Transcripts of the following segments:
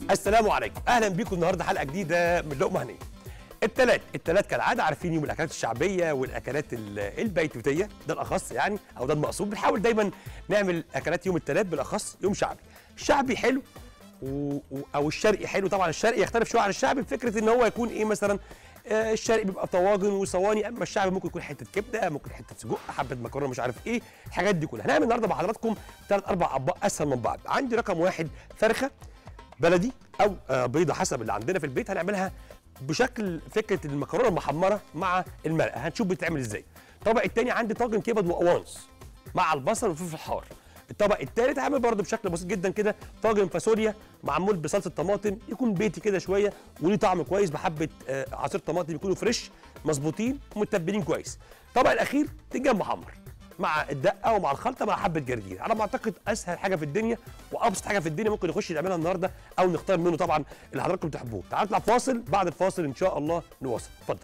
السلام عليكم اهلا بيكم النهارده حلقه جديده من لقمه هنيه التلات التلات كالعاده عارفين يوم الاكلات الشعبيه والاكلات ال- البيتوتيه ده الاخص يعني او ده المقصود بنحاول دايما نعمل اكلات يوم التلات بالاخص يوم شعبي الشعبي حلو و... و... او الشرقي حلو طبعا الشرقي يختلف شويه عن الشعبي بفكره ان هو يكون ايه مثلا آه الشرقي بيبقى طواجن وصواني اما الشعبي ممكن يكون حته كبده ممكن حته سجق حبه مكرونه مش عارف ايه الحاجات دي كلها هنعمل النهارده مع حضراتكم ثلاث اربع اطباق اسهل من بعض عندي رقم واحد فرخه بلدي او آه، بيضه حسب اللي عندنا في البيت هنعملها بشكل فكره المكرونه المحمره مع المرقه هنشوف بتتعمل ازاي الطبق الثاني عندي طاجن كبد وقوانص مع البصل والفلفل الحار الطبق الثالث هعمل برضه بشكل بسيط جدا كده طاجن فاصوليا معمول بصلصه طماطم يكون بيتي كده شويه وليه طعم كويس بحبه آه، عصير طماطم يكونوا فريش مظبوطين ومتبلين كويس الطبق الاخير تنجان محمر مع الدقه ومع الخلطه مع حبه جرجير على ما اعتقد اسهل حاجه في الدنيا وابسط حاجه في الدنيا ممكن نخش نعملها النهارده او نختار منه طبعا اللي حضراتكم تحبوه تعالوا نطلع فاصل بعد الفاصل ان شاء الله نواصل اتفضل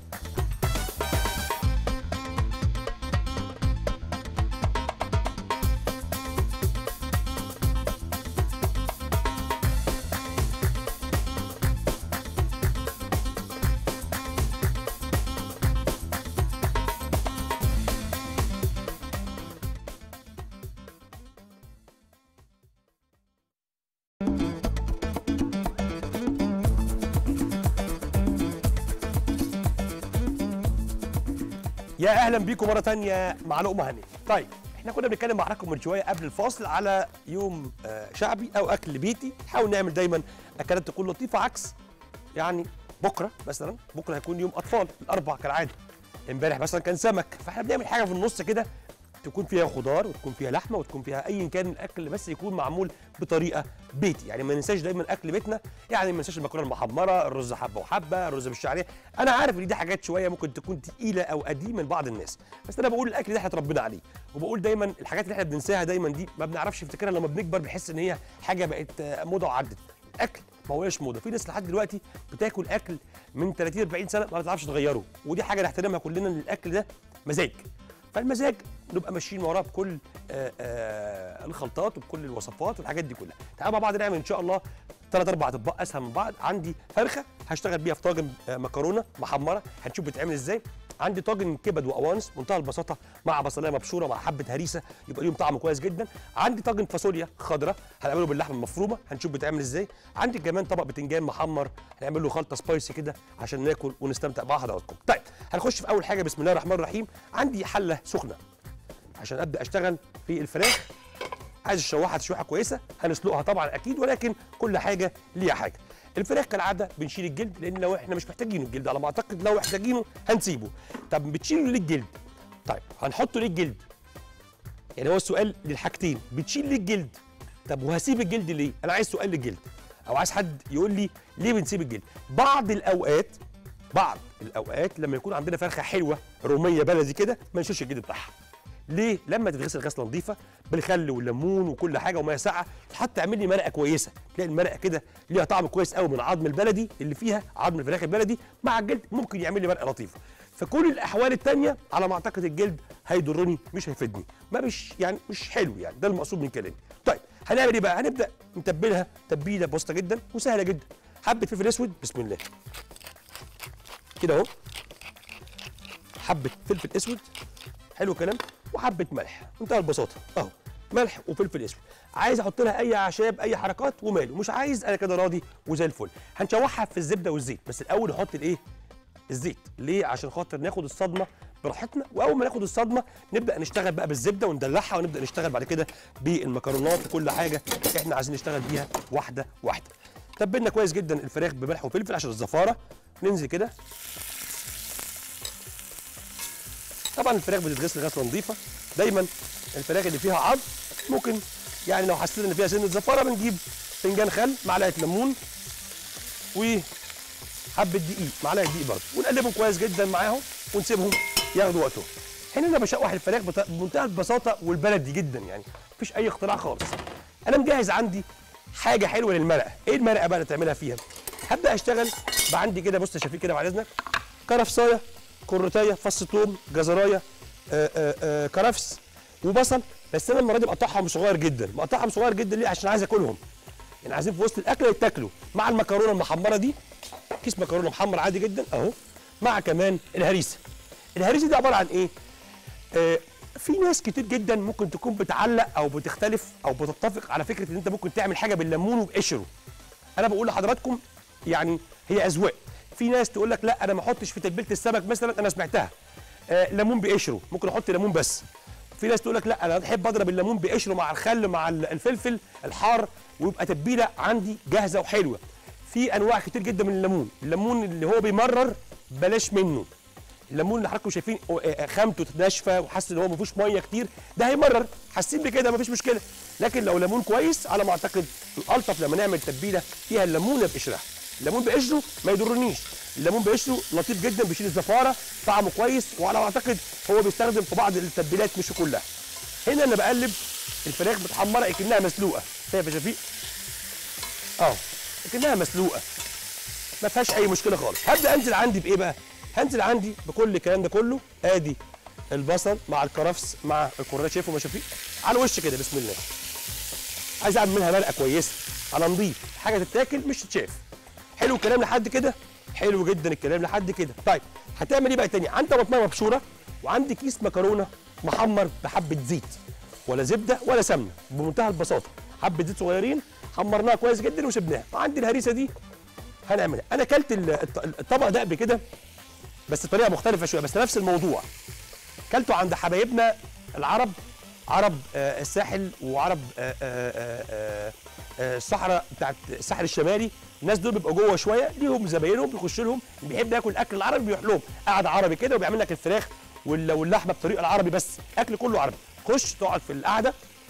يا اهلا بيكم مره تانية مع لقمه هنيه طيب احنا كنا بنتكلم مع حضراتكم من شويه قبل الفاصل على يوم آه، شعبي او اكل بيتي نحاول نعمل دايما اكلات تكون لطيفه عكس يعني بكره مثلا بكره هيكون يوم اطفال الاربع كالعاده امبارح مثلا كان سمك فاحنا بنعمل حاجه في النص كده تكون فيها خضار وتكون فيها لحمه وتكون فيها ايا كان الاكل بس يكون معمول بطريقه بيتي يعني ما ننساش دايما اكل بيتنا يعني ما ننساش المكرونه المحمره الرز حبه وحبه الرز بالشعريه انا عارف ان دي حاجات شويه ممكن تكون تقيله او قديمه من بعض الناس بس انا بقول الاكل ده احنا اتربينا عليه وبقول دايما الحاجات اللي احنا بننساها دايما دي ما بنعرفش نفتكرها لما بنكبر بنحس ان هي حاجه بقت آه، موضه وعدت الاكل ما هوش موضه في ناس لحد دلوقتي بتاكل اكل من 30 40 سنه ما بتعرفش تغيره ودي حاجه نحترمها كلنا ان الاكل ده مزاج فالمزاج نبقى ماشيين وراه بكل آه، آه، الخلطات وبكل الوصفات والحاجات دي كلها تعالوا مع بعض نعمل ان شاء الله ثلاث اربع اطباق اسهل من بعض عندي فرخه هشتغل بيها في طاجن آه، مكرونه محمره هنشوف بتتعمل ازاي عندي طاجن كبد وقوانص منتهى البساطه مع بصلايه مبشوره مع حبه هريسه يبقى ليهم طعم كويس جدا عندي طاجن فاصوليا خضراء هنعمله باللحمه المفرومه هنشوف بتتعمل ازاي عندي كمان طبق بتنجان محمر هنعمل له خلطه سبايسي كده عشان ناكل ونستمتع مع حضراتكم طيب هنخش في اول حاجه بسم الله الرحمن الرحيم عندي حله سخنه عشان ابدا اشتغل في الفراخ عايز اشوحها تشويحه كويسه هنسلقها طبعا اكيد ولكن كل حاجه ليها حاجه الفراخ كالعاده بنشيل الجلد لان لو احنا مش محتاجين الجلد على ما اعتقد لو محتاجينه هنسيبه طب بتشيلوا ليه الجلد طيب هنحطه ليه الجلد يعني هو السؤال للحاجتين بتشيل ليه الجلد طب وهسيب الجلد ليه انا عايز سؤال للجلد او عايز حد يقول لي ليه بنسيب الجلد بعض الاوقات بعض الاوقات لما يكون عندنا فرخه حلوه روميه بلدي كده ما نشيلش الجلد بتاعها ليه؟ لما تتغسل غسله نظيفه بالخل والليمون وكل حاجه وميه ساقعه تحط تعمل لي مرقه كويسه، تلاقي المرقه كده ليها طعم كويس قوي من عظم البلدي اللي فيها عظم الفراخ البلدي مع الجلد ممكن يعمل لي مرقه لطيفه. في كل الاحوال الثانيه على ما اعتقد الجلد هيضرني مش هيفيدني، ما مش يعني مش حلو يعني ده المقصود من كلامي. طيب هنعمل ايه بقى؟ هنبدا نتبلها تتبيله بسيطه جدا وسهله جدا. حبه فلفل اسود بسم الله. كده اهو. حبه فلفل اسود حلو الكلام وحبه ملح منتهى البساطه اهو ملح وفلفل اسود عايز احط لها اي اعشاب اي حركات وماله مش عايز انا كده راضي وزي الفل هنشوحها في الزبده والزيت بس الاول نحط الايه الزيت ليه عشان خاطر ناخد الصدمه براحتنا واول ما ناخد الصدمه نبدا نشتغل بقى بالزبده وندلعها ونبدا نشتغل بعد كده بالمكرونات وكل حاجه احنا عايزين نشتغل بيها واحده واحده تبلنا كويس جدا الفراخ بملح وفلفل عشان الزفاره ننزل كده طبعا الفراخ بتتغسل غسله نظيفه دايما الفراخ اللي فيها عظم ممكن يعني لو حسيت ان فيها سنه زفاره بنجيب فنجان خل معلقه ليمون وحبه دقيق معلقه دقيق برضه ونقلبهم كويس جدا معاهم ونسيبهم ياخدوا وقتهم هنا انا بشوح الفراخ بت- بمنتهى البساطه والبلدي جدا يعني مفيش اي اختراع خالص انا مجهز عندي حاجه حلوه للمرقه ايه المرقه بقى اللي تعملها فيها هبدا اشتغل بقى عندي كده بص يا شفيق كده بعد اذنك كرفسايه كروتايه فص ثوم جزرايه آه، آه، آه، كرفس وبصل بس انا المره دي مقطعهم صغير جدا مقطعهم صغير جدا ليه عشان عايز اكلهم يعني عايزين في وسط الاكل يتاكلوا مع المكرونه المحمره دي كيس مكرونه محمر عادي جدا اهو مع كمان الهريسه الهريسه دي عباره عن ايه آه في ناس كتير جدا ممكن تكون بتعلق او بتختلف او بتتفق على فكره ان انت ممكن تعمل حاجه بالليمون وبقشره انا بقول لحضراتكم يعني هي اذواق في ناس تقول لك لا انا ما احطش في تتبيله السمك مثلا انا سمعتها آه ليمون بقشره ممكن احط ليمون بس في ناس تقول لك لا انا بحب اضرب الليمون بقشره مع الخل مع ال- الفلفل الحار ويبقى تتبيله عندي جاهزه وحلوه في انواع كتير جدا من الليمون الليمون اللي هو بيمرر بلاش منه الليمون اللي حضراتكم شايفين آه، آه، خامته ناشفه وحاسس ان هو ما فيهوش ميه كتير ده هيمرر حاسين بكده مفيش مشكله لكن لو ليمون كويس على ما اعتقد الالطف لما نعمل تتبيله فيها الليمونه بقشرها الليمون بقشره ما يضرنيش الليمون بقشره لطيف جدا بيشيل الزفاره طعمه كويس وعلى ما اعتقد هو بيستخدم في بعض التتبيلات مش في كلها هنا انا بقلب الفراخ متحمره اكنها مسلوقه شايف يا شفيق اه اكنها مسلوقه ما فيهاش اي مشكله خالص هبدا انزل عندي بايه بقى هنزل عندي بكل الكلام ده كله ادي البصل مع الكرفس مع الكرات شايفه ما شايفين على وش كده بسم الله عايز اعمل منها مرقه كويسه على نضيف حاجه تتاكل مش تتشاف حلو الكلام لحد كده حلو جدا الكلام لحد كده طيب هتعمل ايه بقى تاني عندي طماطميه مبشوره وعندي كيس مكرونه محمر بحبه زيت ولا زبده ولا سمنه بمنتهى البساطه حبه زيت صغيرين حمرناها كويس جدا وسبناها وعندي الهريسه دي هنعملها انا اكلت ال- الط- الطبق ده قبل كده بس بطريقه مختلفه شويه بس نفس الموضوع كلته عند حبايبنا العرب عرب آه، الساحل وعرب آه، آه، آه، آه، آه، الصحراء بتاعت الساحل الشمالي الناس دول بيبقوا جوه شويه ليهم زباينهم بيخش لهم اللي بيحب ياكل الاكل العربي بيروح لهم قاعد عربي كده وبيعمل لك الفراخ وال- واللحمه بطريقه العربي بس اكل كله عربي خش تقعد في القعده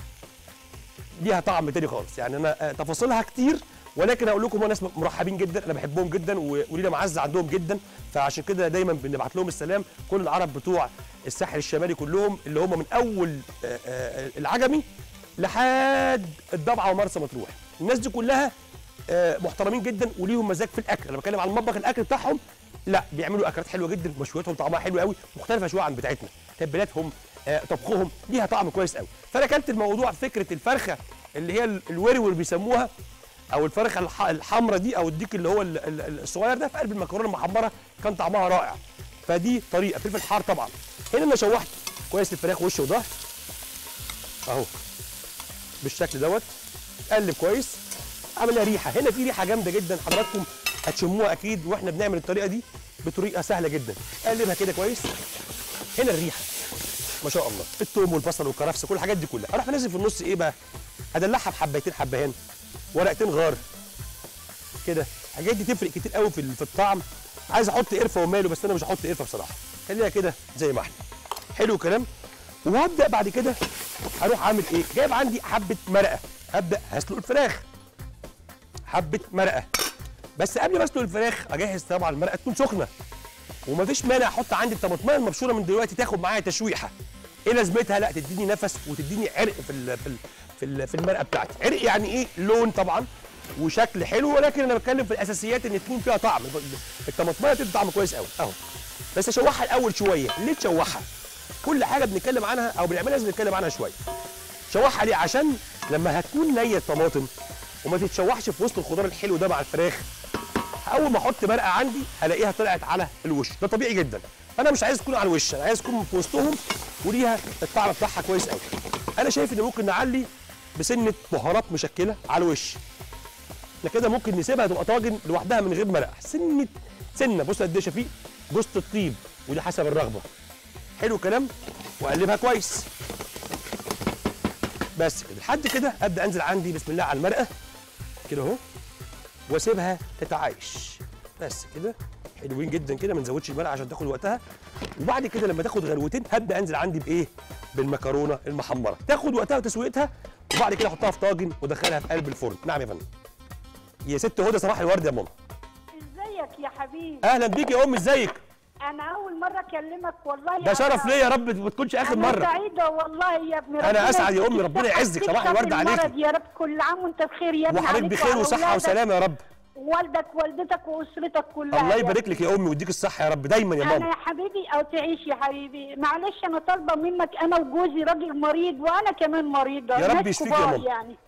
ليها طعم تاني خالص يعني انا آه، تفاصيلها كتير ولكن اقول لكم هم ناس مرحبين جدا انا بحبهم جدا و- ولينا معزه عندهم جدا فعشان كده دايما بنبعت لهم السلام كل العرب بتوع الساحل الشمالي كلهم اللي هم من اول آه، آه، العجمي لحد الضبعه ومرسى مطروح الناس دي كلها آه، محترمين جدا وليهم مزاج في الاكل انا بتكلم عن المطبخ الاكل بتاعهم لا بيعملوا اكلات حلوه جدا مشوياتهم طعمها حلو قوي مختلفه شويه عن بتاعتنا تتبيلاتهم آه، طبخهم ليها طعم كويس قوي فانا اكلت الموضوع فكره الفرخه اللي هي ال- الورور بيسموها او الفرخه الح- الحمراء دي او الديك اللي هو ال- ال- الصغير ده في قلب المكرونه المحمره كان طعمها رائع فدي طريقه فلفل حار طبعا هنا انا شوحت كويس الفراخ وش وظهر اهو بالشكل دوت قلب كويس عامل لها ريحه هنا في ريحه جامده جدا حضراتكم هتشموها اكيد واحنا بنعمل الطريقه دي بطريقه سهله جدا قلبها كده كويس هنا الريحه ما شاء الله الثوم والبصل والكرفس كل الحاجات دي كلها اروح نازل في النص ايه بقى ادلعها بحبيتين حبهان ورقتين غار كده الحاجات دي تفرق كتير قوي في ال- في الطعم عايز احط قرفه وماله بس انا مش هحط قرفه بصراحه خليها كده زي ما احنا حلو الكلام وهبدا بعد كده هروح اعمل ايه جايب عندي حبه مرقه هبدا هسلق الفراخ حبه مرقه بس قبل ما اسلق الفراخ اجهز طبعا المرقه تكون سخنه ومفيش مانع احط عندي الطماطميه المبشوره من دلوقتي تاخد معايا تشويحه ايه لازمتها لا تديني نفس وتديني عرق في ال في ال في, ال في المرقه بتاعتي عرق يعني ايه لون طبعا وشكل حلو ولكن انا بتكلم في الاساسيات ان تكون فيها طعم الطماطميه تدي طعم كويس قوي اهو بس اشوحها الاول شويه ليه تشوحها كل حاجه بنتكلم عنها او بنعملها لازم نتكلم عنها شويه شوحها ليه عشان لما هتكون نيه الطماطم وما تتشوحش في وسط الخضار الحلو ده مع الفراخ اول ما احط مرقه عندي الاقيها طلعت على الوش ده طبيعي جدا انا مش عايز تكون على الوش انا عايز تكون في وسطهم وليها الطعم بتاعها كويس قوي انا شايف ان ممكن نعلي بسنه بهارات مشكله على الوش احنا كده ممكن نسيبها تبقى طاجن لوحدها من غير مرقه سنه سنه بص قد ايه يا شفيق جوز الطيب ودي حسب الرغبه حلو الكلام واقلبها كويس بس كده لحد كده ابدا انزل عندي بسم الله على المرقه كده اهو واسيبها تتعايش بس كده حلوين جدا كده ما نزودش المرقه عشان تاخد وقتها وبعد كده لما تاخد غلوتين هبدا انزل عندي بايه بالمكرونه المحمره تاخد وقتها وتسويتها وبعد كده احطها في طاجن وادخلها في قلب الفرن نعم يا فندم يا ست هدى صباح الورد يا ماما ازيك يا حبيبي اهلا بيك يا ام ازيك انا اول مره اكلمك والله ده يا شرف أنا- ليا يا رب ما تكونش اخر انا مره سعيده والله يا ابني أنا ربنا أسعد يا يديك أمي، ربنا الصحة يعزك، صباح وتكسب الورد عليكي. المرض يا رب كل عام وانت بخير يا ابني وحضرتك عليك بخير وعلى وصحه أولادك، وسلامه يا رب والدك والدتك واسرتك كلها الله يا يبارك لك يا امي ويديك الصحه يا رب دايما يا انا ماما يا حبيبي او تعيش يا حبيبي معلش انا طالبه منك انا وجوزي راجل مريض وانا كمان مريضه يا رب ناس يشفيك يا كبار ماما. يعني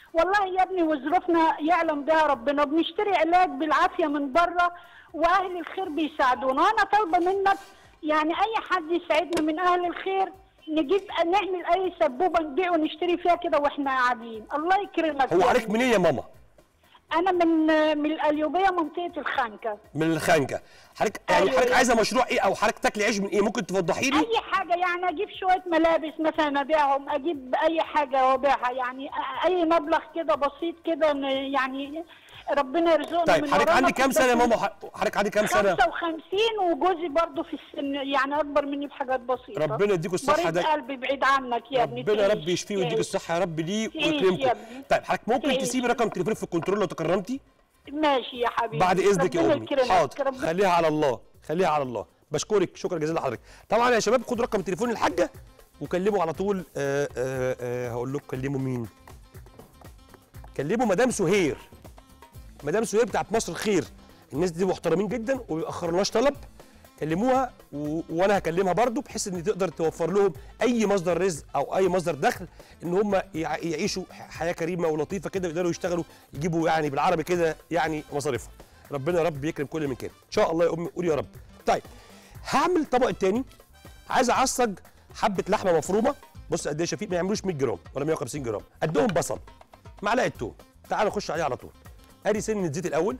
والله يا ابني وظروفنا يعلم بها ربنا بنشتري علاج بالعافيه من بره واهل الخير بيساعدونا وانا طالبه منك يعني اي حد يساعدنا من اهل الخير نجيب نعمل اي سبوبه نبيع ونشتري فيها كده واحنا قاعدين الله يكرمك هو يا عليك ابني. منين يا ماما انا من من القليوبيه منطقه الخنكه من الخنكه حضرتك يعني أيوة. حضرتك عايزه مشروع ايه او حضرتك تاكلي عيش من ايه ممكن توضحي لي اي حاجه يعني اجيب شويه ملابس مثلا ابيعهم اجيب اي حاجه وابيعها يعني أ- اي مبلغ كده بسيط كده ن- يعني ربنا يرزقنا طيب من حضرتك ورانا عندك كام كده سنه يا فلوس. ماما ح- حضرتك عندك كام سنه 55 وجوزي برضه في السن يعني اكبر مني بحاجات بسيطه ربنا يديكوا الصحة مريض ده. قلبي بعيد عنك يا ابني ربنا يا تعيش، رب يشفيه ويديك تعيش. الصحه يا رب ليه تعيش يا ويكرمكم ابني. طيب حضرتك ممكن تعيش. تسيبي رقم تليفونك في الكنترول لو تكرمتي ماشي يا حبيبي بعد اذنك يا ربنا امي يكرمك. حاضر ربنا خليها على الله خليها على الله بشكرك شكرا جزيلا لحضرتك طبعا يا شباب خدوا رقم تليفون الحاجه وكلموا على طول آه آه آه هقول لكم كلموا مين كلموا مدام سهير مدام سهير بتاعت مصر الخير الناس دي محترمين جدا وما بيأخرناش طلب كلموها و... وانا هكلمها برضو بحيث ان تقدر توفر لهم اي مصدر رزق او اي مصدر دخل ان هم يع... يعيشوا حياه كريمه ولطيفه كده ويقدروا يشتغلوا يجيبوا يعني بالعربي كده يعني مصاريفها ربنا يا رب يكرم كل من كان ان شاء الله يا امي قولي يا رب طيب هعمل الطبق الثاني عايز اعصج حبه لحمه مفرومه بص قد ايه يا شفيق ما يعملوش 100 جرام ولا 150 جرام قدهم بصل معلقه توم تعال نخش عليه على طول ادي سنه زيت الاول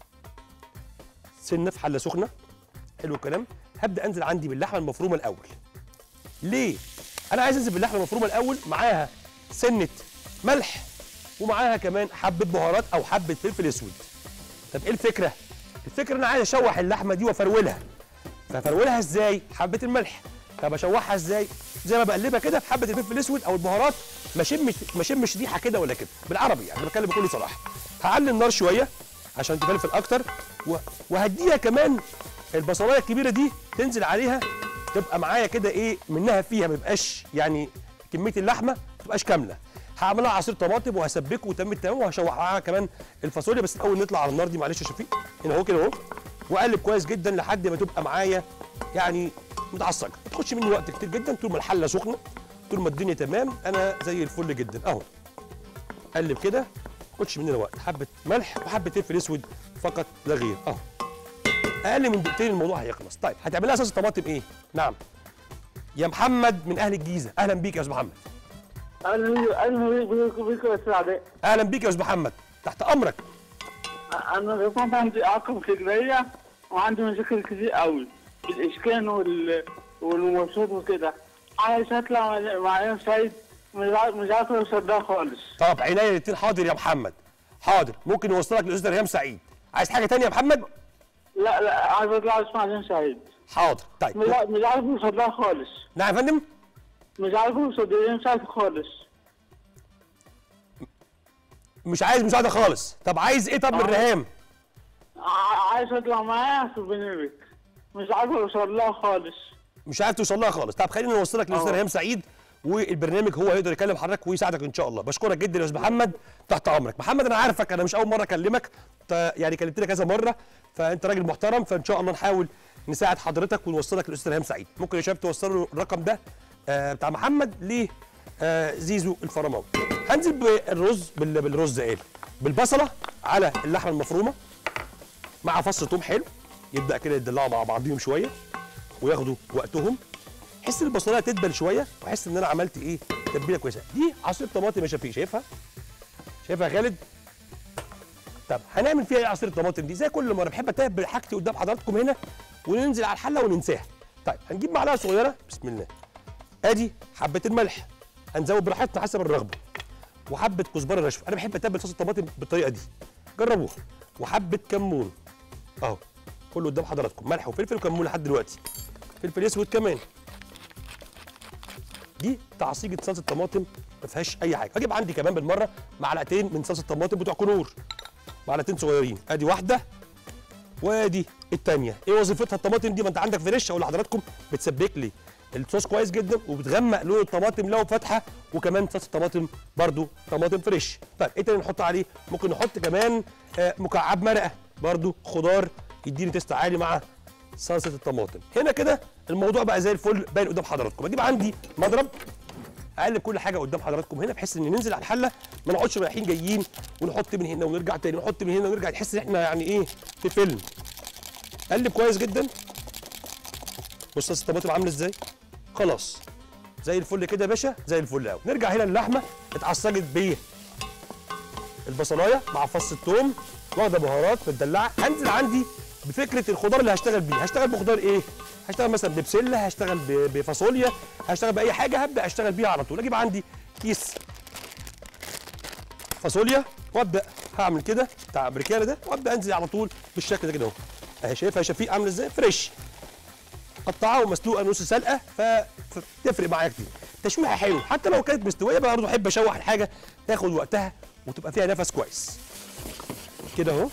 سنه في حله سخنه حلو الكلام هبدا انزل عندي باللحمه المفرومه الاول ليه انا عايز انزل باللحمه المفرومه الاول معاها سنه ملح ومعاها كمان حبه بهارات او حبه فلفل اسود طب ايه الفكره الفكره ان انا عايز اشوح اللحمه دي وافرولها فافرولها ازاي حبه الملح طب اشوحها ازاي زي ما بقلبها كده في حبه الفلفل الاسود او البهارات ما اشمش ما اشمش ريحه كده ولا كده بالعربي يعني أنا بتكلم بكل صراحه هعلي النار شويه عشان تفلفل اكتر و... وهديها كمان البصلايه الكبيره دي تنزل عليها تبقى معايا كده ايه منها فيها ما يبقاش يعني كميه اللحمه ما تبقاش كامله هعملها عصير طماطم وهسبكه وتم التمام وهشوح معاها كمان الفاصوليا بس الاول نطلع على النار دي معلش يا شفيق هنا اهو كده اهو واقلب كويس جدا لحد ما تبقى معايا يعني متعصجه ما تاخدش مني وقت كتير جدا طول ما الحله سخنه طول ما الدنيا تمام انا زي الفل جدا اهو قلب كده ما تاخدش مننا وقت حبه ملح وحبه فلفل اسود فقط لا غير اهو اقل من دقيقتين الموضوع هيخلص طيب هتعملها صلصه طماطم ايه نعم يا محمد من اهل الجيزه اهلا بيك يا استاذ محمد اهلا اهلا بيك بيك يا استاذ علاء اهلا بيك يا استاذ محمد تحت امرك انا كنت عندي اعاقه فكريه وعندي مشاكل كتير قوي الاشكال وال والوسط وكده عايز اطلع مع- مع يوم سعيد مش عارف مش عارف اوصل ده خالص طب عينيا الاثنين حاضر يا محمد حاضر ممكن نوصلك لاستاذ ريهام سعيد عايز حاجه تانية يا محمد لا لا عايز اطلع اسمع يوم سعيد حاضر طيب مش عارف- مش عارف اوصل ده خالص نعم يا فندم مش عارف اوصل يوم سعيد خالص مش عايز مساعده خالص طب عايز ايه طب من آه. ريهام ع- عايز اطلع معايا في البرنامج مش عارف اوصل لها خالص مش عارف توصل لها خالص طب خلينا نوصلك لاستاذ آه. ريهام سعيد والبرنامج هو هيقدر يكلم حضرتك ويساعدك ان شاء الله بشكرك جدا يا استاذ محمد تحت امرك محمد انا عارفك انا مش اول مره اكلمك ت- يعني كلمتني كذا مره فانت راجل محترم فان شاء الله نحاول نساعد حضرتك ونوصلك للاستاذ ريهام سعيد ممكن يا شباب توصلوا الرقم ده آه بتاع محمد ل آه زيزو الفرماوي هنزل بالرز بال- بالرز قال بالبصله على اللحمه المفرومه مع فص ثوم حلو يبدا كده يدلعوا مع بعضيهم شويه وياخدوا وقتهم احس ان البصلايه تدبل شويه واحس ان انا عملت ايه تتبيله كويسه دي عصير طماطم يا شفيق شايفها شايفها يا خالد طب هنعمل فيها ايه عصير الطماطم دي زي كل مره بحب اتابع حاجتي قدام حضراتكم هنا وننزل على الحله وننساها طيب هنجيب معلقه صغيره بسم الله ادي حبه الملح هنزود براحتنا حسب الرغبه وحبه كزبره ناشفه انا بحب اتبل صوص الطماطم بالطريقه دي جربوها وحبه كمون اهو كله قدام حضراتكم ملح وفلفل وكمون لحد دلوقتي فلفل اسود كمان دي تعصيجه صلصه طماطم ما فيهاش اي حاجه اجيب عندي كمان بالمره معلقتين من صلصه الطماطم بتوع كنور معلقتين صغيرين ادي واحده وادي الثانيه ايه وظيفتها الطماطم دي ما انت عندك فريش اقول لحضراتكم بتسبك لي الصوص كويس جدا وبتغمق لون الطماطم لو فاتحه وكمان صلصه الطماطم برده طماطم فريش طيب ايه تاني نحط عليه ممكن نحط كمان آه مكعب مرقه برده خضار يديني تيست عالي مع صلصه الطماطم هنا كده الموضوع بقى زي الفل باين قدام حضراتكم اجيب عندي مضرب اقلب كل حاجه قدام حضراتكم هنا بحيث ان ننزل على الحله ما نقعدش رايحين جايين ونحط من هنا ونرجع تاني ونحط من هنا ونرجع تحس ان احنا يعني ايه في فيلم قلب كويس جدا بص أصل الطماطم عامله ازاي خلاص زي الفل كده يا باشا زي الفل قوي نرجع هنا اللحمه اتعصجت بيه البصلايه مع فص الثوم واخده بهارات متدلعه انزل عندي بفكره الخضار اللي هشتغل بيه هشتغل بخضار ايه هشتغل مثلا ببسله هشتغل ب- بفاصوليا هشتغل باي حاجه هبدا اشتغل بيها على طول اجيب عندي كيس فاصوليا وابدا هعمل كده بتاع امريكانا ده وابدا انزل على طول بالشكل ده كده اهو اهي شايفها يا شفيق عامله ازاي فريش قطعها ومسلوقه نص سلقه ف- فتفرق معايا كتير تشويحه حلو حتى لو كانت مستويه برضه احب اشوح الحاجه تاخد وقتها وتبقى فيها نفس كويس كده اهو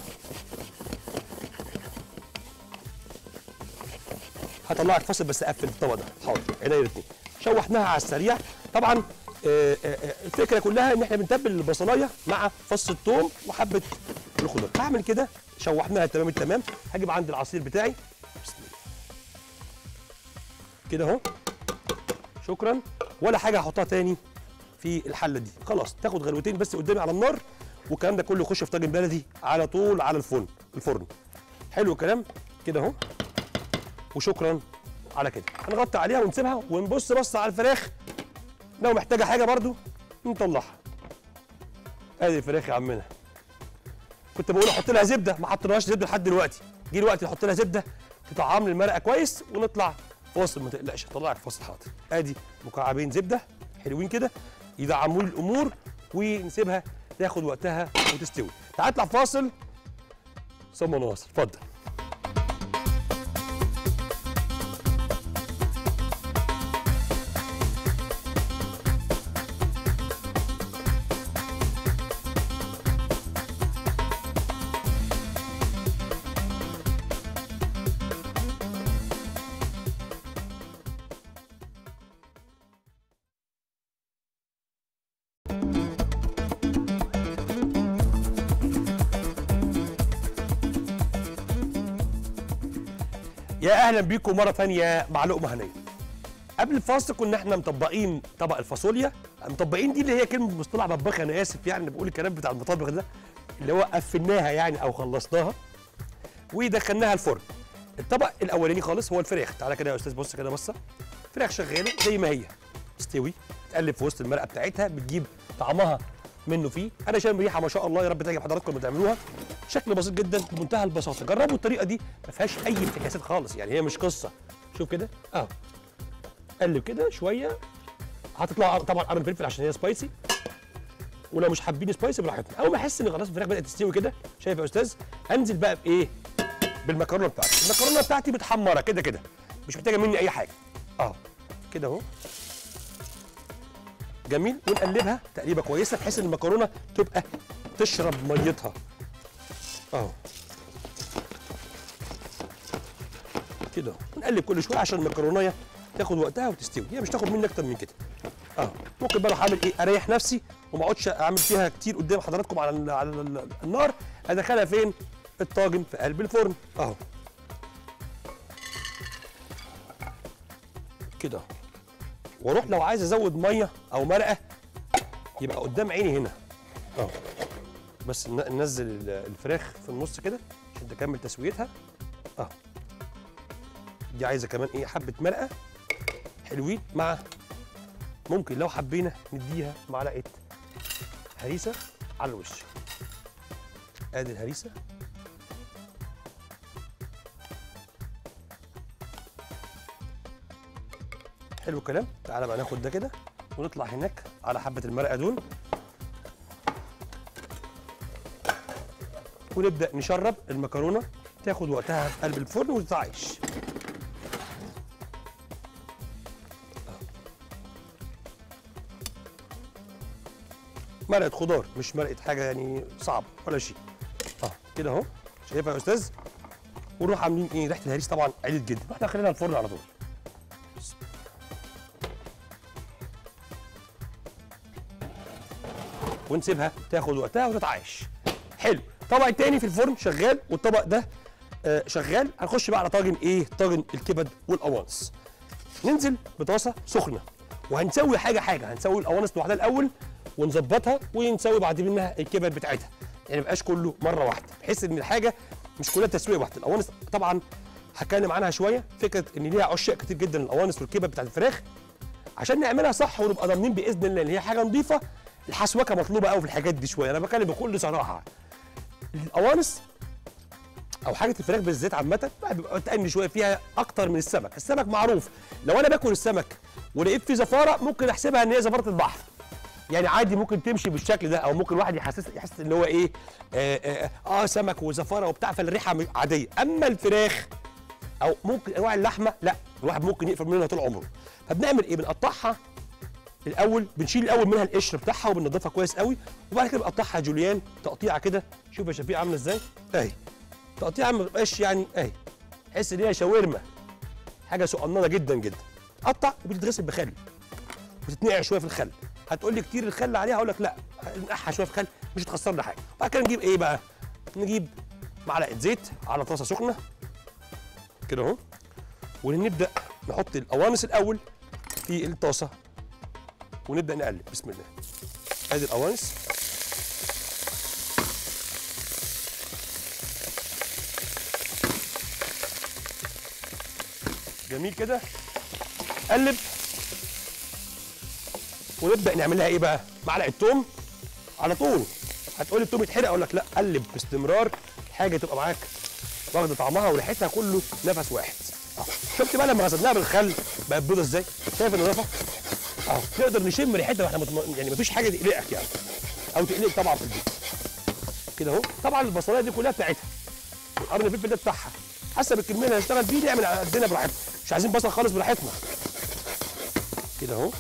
هطلعك فاصل بس اقفل الطبق ده حاضر عينيا الاثنين شوحناها على السريع طبعا آه، آه، آه، الفكره كلها ان احنا بنتبل البصلايه مع فص الثوم وحبه الخضار هعمل كده شوحناها تمام التمام هجيب عندي العصير بتاعي بسم الله كده اهو شكرا ولا حاجه هحطها تاني في الحله دي خلاص تاخد غلوتين بس قدامي على النار والكلام ده كله يخش في طاجن بلدي على طول على الفرن الفرن حلو الكلام كده اهو وشكرا على كده هنغطي عليها ونسيبها ونبص بص على الفراخ لو محتاجه حاجه برضو نطلعها ادي الفراخ يا عمنا كنت بقول احط لها زبده ما حطيناهاش زبده لحد دلوقتي جه الوقت نحط لها زبده تطعم لي المرقه كويس ونطلع فاصل ما تقلقش طلعك فاصل حاضر ادي مكعبين زبده حلوين كده يدعموا لي الامور ونسيبها تاخد وقتها وتستوي تعال نطلع فاصل ثم نواصل اتفضل يا اهلا بيكم مره ثانيه مع لقمه هنيه قبل الفاصل كنا احنا مطبقين طبق الفاصوليا مطبقين دي اللي هي كلمه مصطلح طباخ انا اسف يعني بقول الكلام بتاع المطابخ ده اللي هو قفلناها يعني او خلصناها ودخلناها الفرن الطبق الاولاني خالص هو الفراخ تعالى كده يا استاذ بص كده بصه فراخ شغاله زي ما هي تستوي تقلب في وسط المرقه بتاعتها بتجيب طعمها منه فيه انا شايف ريحه ما شاء الله يا رب تعجب حضراتكم لما تعملوها شكل بسيط جدا بمنتهى البساطه جربوا الطريقه دي ما فيهاش اي افتكاسات خالص يعني هي مش قصه شوف كده اه قلب كده شويه هتطلع طبعا قرن فلفل عشان هي سبايسي ولو مش حابين سبايسي براحتنا اول ما احس ان خلاص الفراخ بدات تستوي كده شايف يا استاذ انزل بقى بايه بالمكرونه بتاعتي المكرونه بتاعتي متحمره كده كده مش محتاجه مني اي حاجه اه كده اهو جميل ونقلبها تقليبه كويسه بحيث ان المكرونه تبقى تشرب ميتها اهو كده اهو ونقلب كل شويه عشان المكرونيه تاخد وقتها وتستوي هي مش تاخد مني اكتر من كده اه ممكن بقى اروح اعمل ايه اريح نفسي وما اقعدش اعمل فيها كتير قدام حضراتكم على ال- على ال- النار ادخلها فين الطاجن في قلب الفرن اهو كده اهو واروح لو عايز ازود ميه او مرقه يبقى قدام عيني هنا اه بس ن- ننزل ال- الفراخ في النص كده عشان تكمل تسويتها اه دي عايزه كمان ايه حبه مرقه حلوين مع ممكن لو حبينا نديها معلقه هريسه على الوش ادي الهريسه حلو الكلام تعالى بقى ناخد ده كده ونطلع هناك على حبه المرقه دول ونبدا نشرب المكرونه تاخد وقتها في قلب الفرن وتتعايش مرقه خضار مش مرقه حاجه يعني صعبه ولا شيء اه كده اهو شايفها يا استاذ ونروح عاملين ايه ريحه الهريس طبعا عاليه جدا احنا خلينا الفرن على طول ونسيبها تاخد وقتها وتتعايش حلو طبق التاني في الفرن شغال والطبق ده آه شغال هنخش بقى على طاجن ايه طاجن الكبد والقوانص ننزل بطاسه سخنه وهنسوي حاجه حاجه هنسوي القوانص لوحدها الاول ونظبطها ونسوي بعد منها الكبد بتاعتها يعني ما يبقاش كله مره واحده بحيث ان الحاجه مش كلها تسويه واحده القوانص طبعا هتكلم عنها شويه فكره ان ليها عشاق كتير جدا القوانص والكبد بتاعت الفراخ عشان نعملها صح ونبقى ضامنين باذن الله ان هي حاجه نظيفه الحسوكه مطلوبه قوي في الحاجات دي شويه انا بتكلم بكل صراحه القوانص او حاجه الفراخ بالذات عامه الواحد بيبقى متأني شويه فيها اكتر من السمك السمك معروف لو انا باكل السمك ولقيت فيه زفاره ممكن احسبها ان هي زفاره البحر يعني عادي ممكن تمشي بالشكل ده او ممكن واحد يحسس يحس ان هو ايه آه, آه, اه سمك وزفاره وبتاع فالريحه مش عاديه اما الفراخ او ممكن انواع اللحمه لا الواحد ممكن يقفل منها طول عمره فبنعمل ايه بنقطعها الاول بنشيل الاول منها القشر بتاعها وبننضفها كويس قوي وبعد كده بنقطعها جوليان تقطيعه كده شوف يا شفيق عامله ازاي اهي تقطيعه ما تبقاش يعني اهي تحس ان هي شاورما حاجه صغننه جدا جدا قطع وبتتغسل بخل وتتنقع شويه في الخل هتقول لي كتير الخل عليها اقول لك لا نقعها شويه في الخل مش هتخسرنا حاجه بعد كده نجيب ايه بقى نجيب معلقه زيت على طاسه سخنه كده اهو ونبدا نحط القوانص الاول في الطاسه ونبدا نقلب بسم الله ادي القوانص جميل كده قلب ونبدا نعمل لها ايه بقى معلقه توم على طول هتقولي التوم يتحرق اقول لك لا قلب باستمرار الحاجه تبقى معاك واخده طعمها وريحتها كله نفس واحد أهو. شفت بقى لما غسلناها بالخل بقت بيضه ازاي شايف النظافه اهو نقدر نشم ريحتها واحنا مطمئن يعني مفيش حاجه تقلقك يعني او تقلقك طبعا في البيت كده اهو طبعا البصلايه دي كلها بتاعتها والقرن الفلفل ده بتاعها حسب الكميه اللي هنشتغل بيه نعمل على قدنا براحتنا مش عايزين بصل خالص براحتنا كده اهو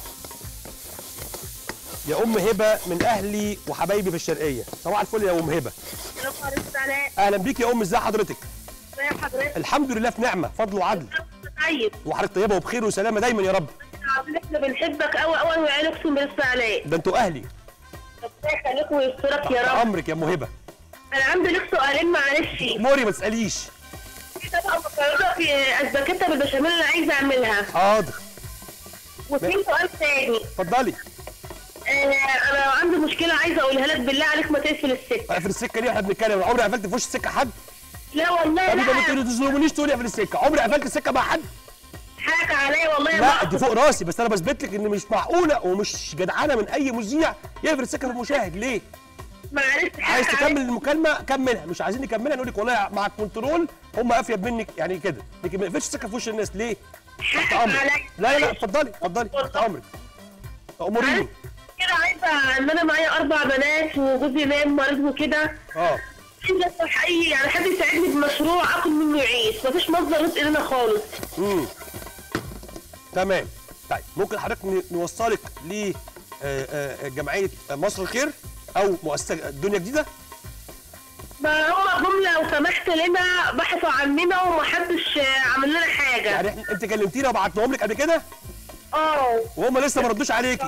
يا ام هبه من اهلي وحبايبي في الشرقيه صباح الفل يا ام هبه اهلا بيك يا ام ازي حضرتك ازي حضرتك الحمد لله في نعمه فضل وعدل طيب وحضرتك طيبه وبخير وسلامه دايما يا رب احنا بنحبك قوي قوي وعينك اقسم بالله عليك ده انتوا اهلي ربنا يخليك ويسترك يا تحت رب امرك يا ام هبه انا عندي لك سؤالين معلش موري ما تساليش في طبقه مكرونه في اسباجيتا بالبشاميل اللي عايزه اعملها حاضر وفي سؤال تاني اتفضلي آه انا عندي مشكله عايزه اقولها لك بالله عليك ما تقفل السكه اقفل السكه ليه احنا بنتكلم عمري قفلت في وش السكه حد لا والله طب انت لا ما تظلمونيش تقولي اقفل السكه عمري قفلت السكه مع حد حاجه عليا والله يا لا بقى. دي فوق راسي بس انا بثبت لك ان مش معقوله ومش جدعانه من اي مذيع يقفل السكه في المشاهد ليه معلش عايز حقك تكمل عليا. المكالمه كملها مش عايزين نكملها نقول لك والله مع الكنترول هم افيد منك يعني كده لكن ما يقفلش السكه في وش الناس ليه تحت حقك امرك عليا. لا لا لا اتفضلي اتفضلي تحت امرك اموريني كده عايزه ان انا معايا اربع بنات وجوزي نايم مريض وكده اه عايزه افتح اي يعني حد يساعدني بمشروع اكل منه يعيش مفيش مصدر رزق لنا خالص امم تمام طيب ممكن حضرتك ن- نوصلك ل آه، آه، جمعيه مصر الخير او مؤسسه الدنيا جديده ما هم جم لو سمحت لنا بحثوا عننا ومحدش آه، عمل لنا حاجه يعني إحنا- انت كلمتينا وبعتناهم لك قبل كده اه وهم لسه ما ردوش عليكي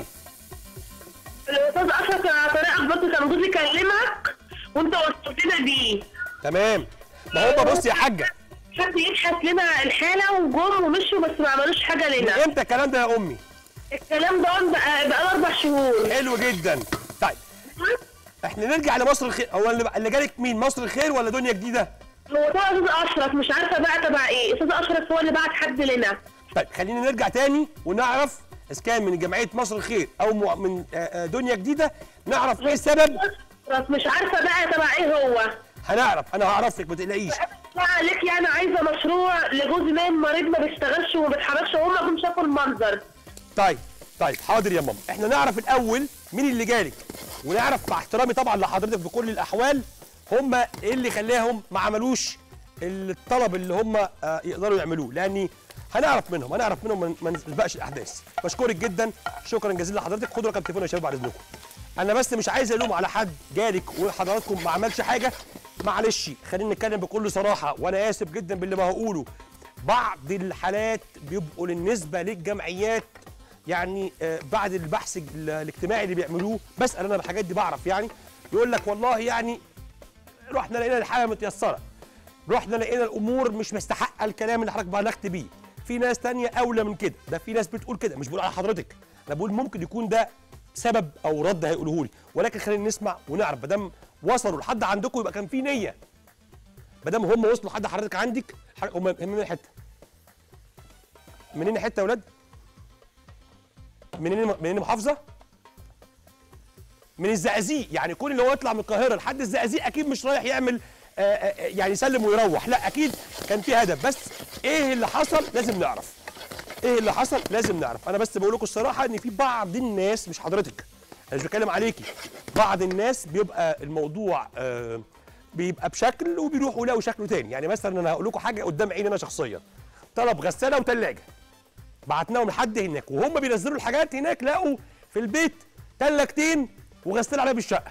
الاستاذ اشرف على طريقك برضه كان جوزي يكلمك وانت وصلت لنا بيه تمام ما هم بص يا حاجه حد يبحث لنا الحاله وجم ومشوا بس ما عملوش حاجه من لنا امتى الكلام ده يا امي الكلام ده بقى بقى اربع شهور حلو جدا طيب احنا نرجع لمصر الخير هو اللي اللي جالك مين مصر الخير ولا دنيا جديده هو طبعا استاذ اشرف مش عارفه بقى تبع ايه استاذ اشرف هو اللي بعت حد لنا طيب خلينا نرجع تاني ونعرف اذا كان من جمعيه مصر الخير او مو- من آه، آه، دنيا جديده نعرف ايه السبب أشرف مش عارفه بقى تبع ايه هو هنعرف انا هعرف لك ما تقلقيش لا عليك يعني عايزه مشروع لجوزي نايم مريض ما بيشتغلش وما بيتحركش وهم جم شافوا المنظر طيب طيب حاضر يا ماما احنا نعرف الاول مين اللي جالك ونعرف مع احترامي طبعا لحضرتك في كل الاحوال هم ايه اللي خلاهم ما عملوش الطلب اللي هم آه، يقدروا يعملوه لاني هنعرف منهم هنعرف منهم ما- ما نسبقش الاحداث بشكرك جدا شكرا جزيلا لحضرتك خدوا رقم تليفون يا شباب بعد اذنكم انا بس مش عايز الوم على حد جالك وحضراتكم ما عملش حاجه معلش خلينا نتكلم بكل صراحه وانا اسف جدا باللي ما هقوله بعض الحالات بيبقوا للنسبه للجمعيات يعني آه، بعد البحث ال- الاجتماعي اللي بيعملوه بسال انا بالحاجات دي بعرف يعني يقول لك والله يعني رحنا لقينا الحاله متيسره رحنا لقينا الامور مش مستحقه الكلام اللي حضرتك بلغت بيه في ناس تانية اولى من كده ده في ناس بتقول كده مش بقول على حضرتك انا بقول ممكن يكون ده سبب او رد هيقوله لي ولكن خلينا نسمع ونعرف ما دام وصلوا لحد عندكم يبقى كان في نيه ما دام هم وصلوا لحد حضرتك عندك ح- هم منين حته منين حته يا ولاد منين منين محافظه من الزقازيق يعني كون اللي هو يطلع من القاهره لحد الزقازيق اكيد مش رايح يعمل آه، آه، يعني يسلم ويروح لا اكيد كان في هدف بس ايه اللي حصل لازم نعرف ايه اللي حصل لازم نعرف انا بس بقول لكم الصراحه ان في بعض الناس مش حضرتك انا مش بتكلم عليكي بعض الناس بيبقى الموضوع آه بيبقى بشكل وبيروحوا يلاقوا شكله تاني يعني مثلا انا هقول لكم حاجه قدام عيني انا شخصيا طلب غساله وثلاجه بعتناهم لحد هناك وهم بينزلوا الحاجات هناك لقوا في البيت ثلاجتين وغسالة عليها بالشقه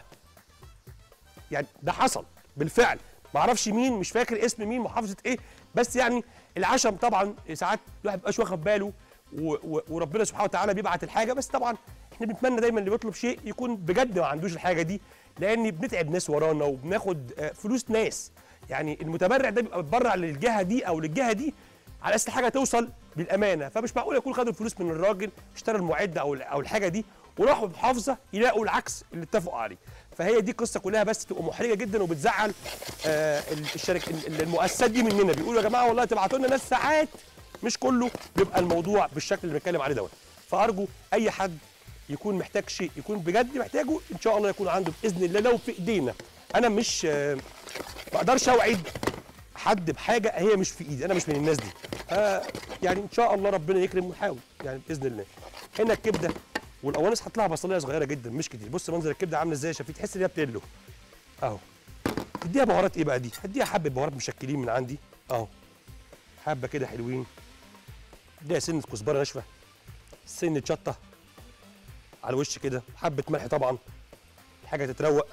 يعني ده حصل بالفعل ما اعرفش مين مش فاكر اسم مين محافظه ايه بس يعني العشم طبعا ساعات الواحد مبقاش واخد باله و و وربنا سبحانه وتعالى بيبعت الحاجه بس طبعا احنا بنتمنى دايما اللي بيطلب شيء يكون بجد ما عندوش الحاجه دي لان بنتعب ناس ورانا وبناخد آه، فلوس ناس يعني المتبرع ده بيبقى بيتبرع للجهه دي او للجهه دي على اساس الحاجه توصل بالامانه فمش معقول يكون خدوا الفلوس من الراجل اشترى المعده او او الحاجه دي وراحوا المحافظه يلاقوا العكس اللي اتفقوا عليه فهي دي القصه كلها بس تبقى محرجه جدا وبتزعل آه الشركه المؤسسات دي مننا بيقولوا يا جماعه والله تبعتوا لنا ناس ساعات مش كله بيبقى الموضوع بالشكل اللي بنتكلم عليه دوت فارجو اي حد يكون محتاج شيء يكون بجد محتاجه ان شاء الله يكون عنده باذن الله لو في ايدينا انا مش آه، ما اقدرش اوعد حد بحاجه هي مش في ايدي انا مش من الناس دي آه يعني ان شاء الله ربنا يكرم ونحاول يعني باذن الله هنا الكبده والقوانص حط لها بصليه صغيره جدا مش كتير بص منظر الكبده عامله ازاي يا شفيق تحس ان هي بتلو اهو تديها بهارات ايه بقى دي هديها حبه بهارات مشكلين من عندي اهو حبه كده حلوين اديها سنه كزبره ناشفه سنه شطه على الوش كده حبه ملح طبعا حاجه تتروق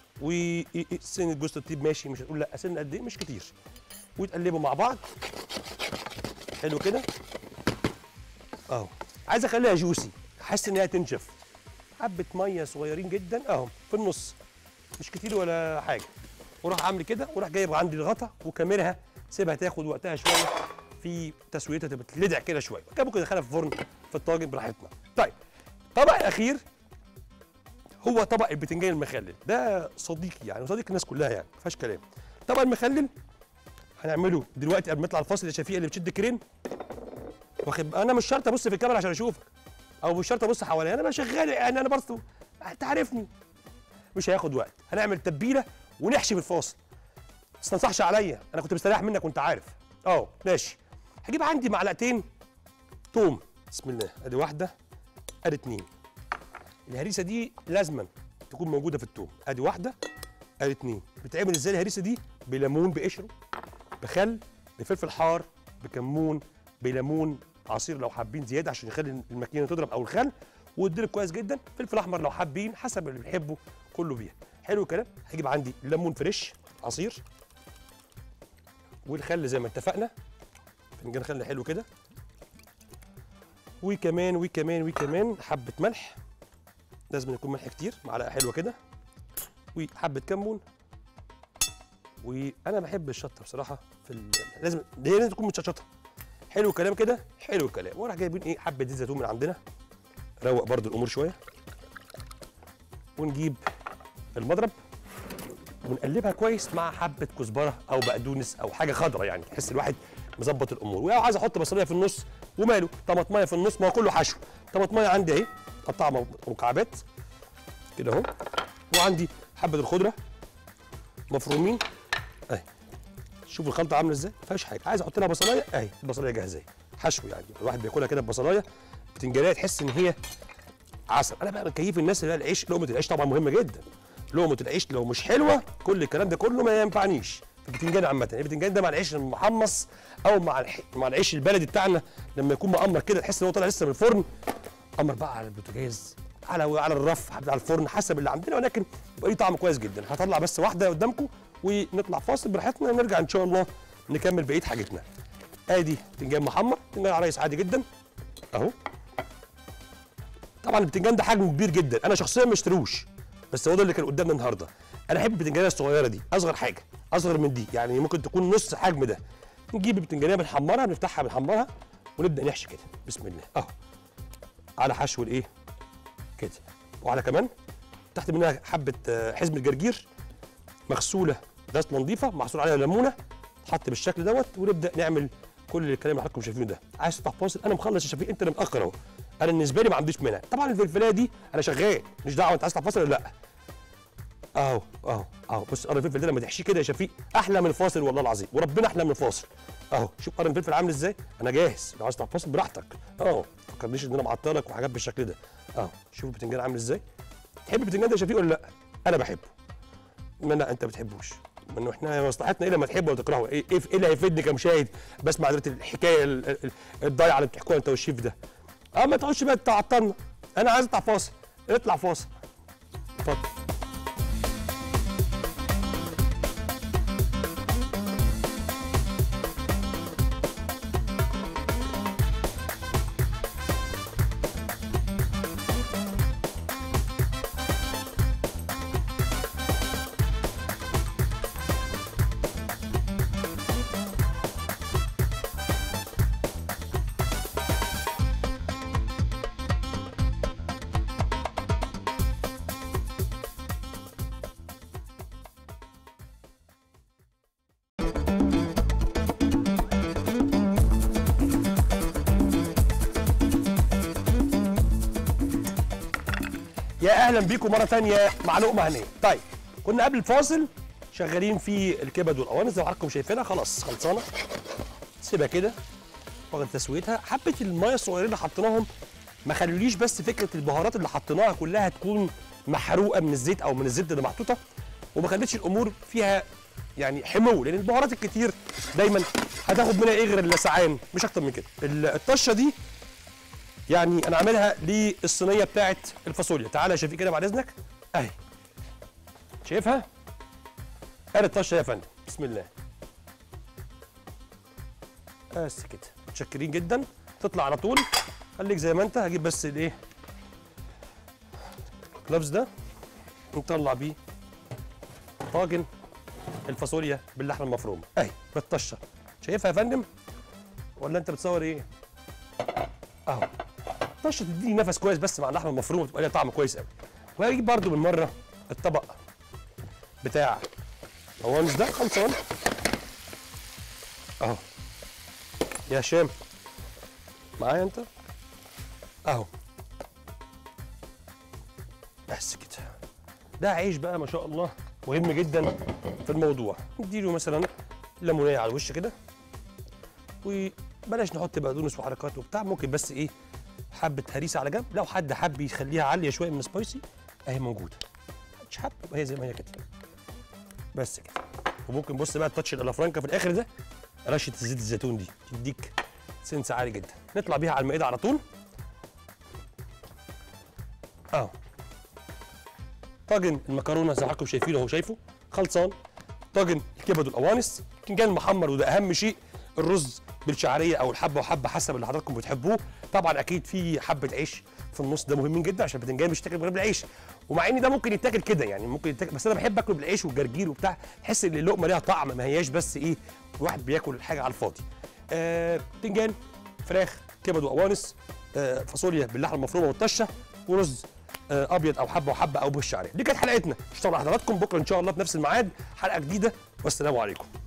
وسنه جوز الطيب ماشي مش هتقول لا سن قد ايه مش كتير وتقلبوا مع بعض حلو كده اهو عايز اخليها جوسي احس ان هي تنشف حبه ميه صغيرين جدا اهو في النص مش كتير ولا حاجه وراح عامل كده وراح جايب عندي الغطا وكاميرها سيبها تاخد وقتها شويه في تسويتها تبقى تلدع كده شويه كده ممكن ندخلها في الفرن في الطاجن براحتنا طيب الطبق الاخير هو طبق البتنجان المخلل ده صديقي يعني صديق الناس كلها يعني ما فيهاش كلام طبق المخلل هنعمله دلوقتي قبل ما نطلع الفاصل يا شفيق اللي بتشد كرين واخد انا مش شرط ابص في الكاميرا عشان اشوفك او مش شرط ابص حواليا انا شغال يعني انا برضه انت عارفني مش هياخد وقت هنعمل تتبيله ونحشي في الفاصل ما تستنصحش عليا انا كنت مستريح منك وانت عارف اه ماشي هجيب عندي معلقتين توم بسم الله ادي واحده ادي اتنين الهريسه دي لازما تكون موجوده في التوم ادي واحده ادي اتنين بتعمل ازاي الهريسه دي بليمون بقشره بخل بفلفل حار بكمون بليمون عصير لو حابين زياده عشان يخلي الماكينه تضرب او الخل والدرب كويس جدا فلفل احمر لو حابين حسب اللي بيحبه كله بيها حلو الكلام هجيب عندي ليمون فريش عصير والخل زي ما اتفقنا فنجان خل حلو كده وكمان وكمان وكمان حبه ملح لازم يكون ملح كتير معلقه حلوه كده وحبه كمون وانا بحب الشطه بصراحه في ال... لازم هي لازم تكون متشطشطه حلو الكلام كده حلو الكلام وراح جايبين ايه حبه زيت زيتون من عندنا روق برضو الامور شويه ونجيب المضرب ونقلبها كويس مع حبه كزبره او بقدونس او حاجه خضراء يعني تحس الواحد مظبط الامور ولو عايز احط بصليه في النص وماله طماطمايه في النص ما هو كله حشو طماطمايه عندي اهي قطعها مكعبات كده اهو وعندي حبه الخضره مفرومين اهي شوفوا الخلطه عامله ازاي ما فيهاش حاجه عايز احط لها بصلايه اهي البصلايه جاهزه اهي حشو يعني الواحد بياكلها كده ببصلايه بتنجانيه تحس ان هي عسل انا بقى بكيف الناس اللي هي العيش لقمه العيش طبعا مهمه جدا لقمه العيش لو مش حلوه كل الكلام ده كله ما ينفعنيش البتنجان عامه البتنجان ده مع العيش المحمص او مع الح... مع العيش البلدي بتاعنا لما يكون مقمر كده تحس ان هو طالع لسه من الفرن قمر بقى على البوتاجاز على على الرف على الفرن حسب اللي عندنا ولكن يبقى ليه طعم كويس جدا هطلع بس واحده قدامكم ونطلع فاصل براحتنا نرجع ان شاء الله نكمل بقيه حاجتنا ادي بتنجان محمر بتنجان عرايس عادي جدا اهو طبعا البتنجان ده حجمه كبير جدا انا شخصيا ما اشتروش بس هو ده اللي كان قدامنا النهارده انا احب البتنجانيه الصغيره دي اصغر حاجه اصغر من دي يعني ممكن تكون نص حجم ده نجيب البتنجانيه بنحمرها بنفتحها بنحمرها ونبدا نحشي كده بسم الله اهو على حشو الايه كده وعلى كمان تحت منها حبه آه، حزمه جرجير مغسوله غسله نظيفه محصول عليها ليمونه تحط بالشكل دوت ونبدا نعمل كل الكلام اللي حضراتكم شايفينه ده عايز تفتح فاصل انا مخلص يا شفيق انت اللي متاخر اهو انا بالنسبه لي ما عنديش مانع طبعا الفلفلايه دي انا شغال مش دعوه انت عايز تفتح فاصل ولا لا اهو اهو اهو بص قرن الفلفل ده لما تحشيه كده يا شفيق احلى من الفاصل والله العظيم وربنا احلى من الفاصل اهو شوف قرن الفلفل عامل ازاي انا جاهز لو عايز تفتح فاصل براحتك اهو ما تفكرنيش ان انا معطلك وحاجات بالشكل ده اهو شوف البتنجان عامل ازاي تحب البتنجان ده يا شفيق ولا لا انا بحبه ما لا انت بتحبوش انه احنا مصلحتنا ايه لما تحبه وتكرهه ايه ايه ايه اللي هيفيدني كمشاهد بسمع دلوقتي الحكايه ال- ال- الضايعه اللي بتحكوها انت والشيف ده اه ما تقعدش بقى تعطلنا انا عايز اطلع فاصل اطلع فاصل اتفضل يا اهلا بيكم مره تانية مع لقمه هنيه طيب كنا قبل الفاصل شغالين في الكبد والقوانص زي ما حضراتكم شايفينها خلاص خلصانه سيبها كده واخد تسويتها حبه الميه الصغيرين اللي حطيناهم ما خلوليش بس فكره البهارات اللي حطيناها كلها تكون محروقه من الزيت او من الزبده اللي محطوطه وما خلتش الامور فيها يعني حمو لان البهارات الكتير دايما هتاخد منها ايه غير اللسعان مش اكتر من كده ال- الطشه دي يعني انا عاملها للصينيه بتاعت الفاصوليا تعالى يا شفيق كده بعد اذنك اهي شايفها ادي الطشه يا فندم بسم الله بس كده متشكرين جدا تطلع على طول خليك زي ما انت هجيب بس الايه الكلابس ده نطلع بيه طاجن الفاصوليا باللحمه المفرومه اهي بالطشه شايفها يا فندم ولا انت بتصور ايه اهو طشه تديني نفس كويس بس مع اللحمه المفرومه تبقى ليها طعم كويس قوي وهجيب برده بالمره الطبق بتاع القوانص ده خلصان اهو يا هشام معايا انت اهو بس كده ده عيش بقى ما شاء الله مهم جدا في الموضوع نديله مثلا ليمونيه على الوش كده وبلاش نحط بقدونس وحركات وبتاع ممكن بس ايه حبه هريسه على جنب لو حد حب يخليها عاليه شويه من سبايسي اهي موجوده مش حب يبقى هي زي ما هي كده بس كده وممكن بص بقى التاتش الالافرانكا في الاخر ده رشه زيت الزيتون دي تديك سنس عالي جدا نطلع بيها على المائده على طول اهو طاجن المكرونه زي ما حضراتكم شايفينه اهو شايفه خلصان طاجن الكبد والقوانص باذنجان محمر وده اهم شيء الرز بالشعريه او الحبه وحبه حسب اللي حضراتكم بتحبوه طبعا اكيد في حبه عيش في النص ده مهمين جدا عشان الباذنجان مش يتاكل من غير بالعيش ومع ان ده ممكن يتاكل كده يعني ممكن يتاكل بس انا بحب اكله بالعيش والجرجير وبتاع تحس ان اللقمه ليها طعم ما هياش بس ايه الواحد بياكل حاجه على الفاضي آه باذنجان فراخ كبد وقوانص آه فاصوليا باللحمه المفرومه والطشه ورز آه، ابيض او حبه وحبه او بالشعريه دي كانت حلقتنا اشتغلوا حضراتكم بكره ان شاء الله في نفس الميعاد حلقه جديده والسلام عليكم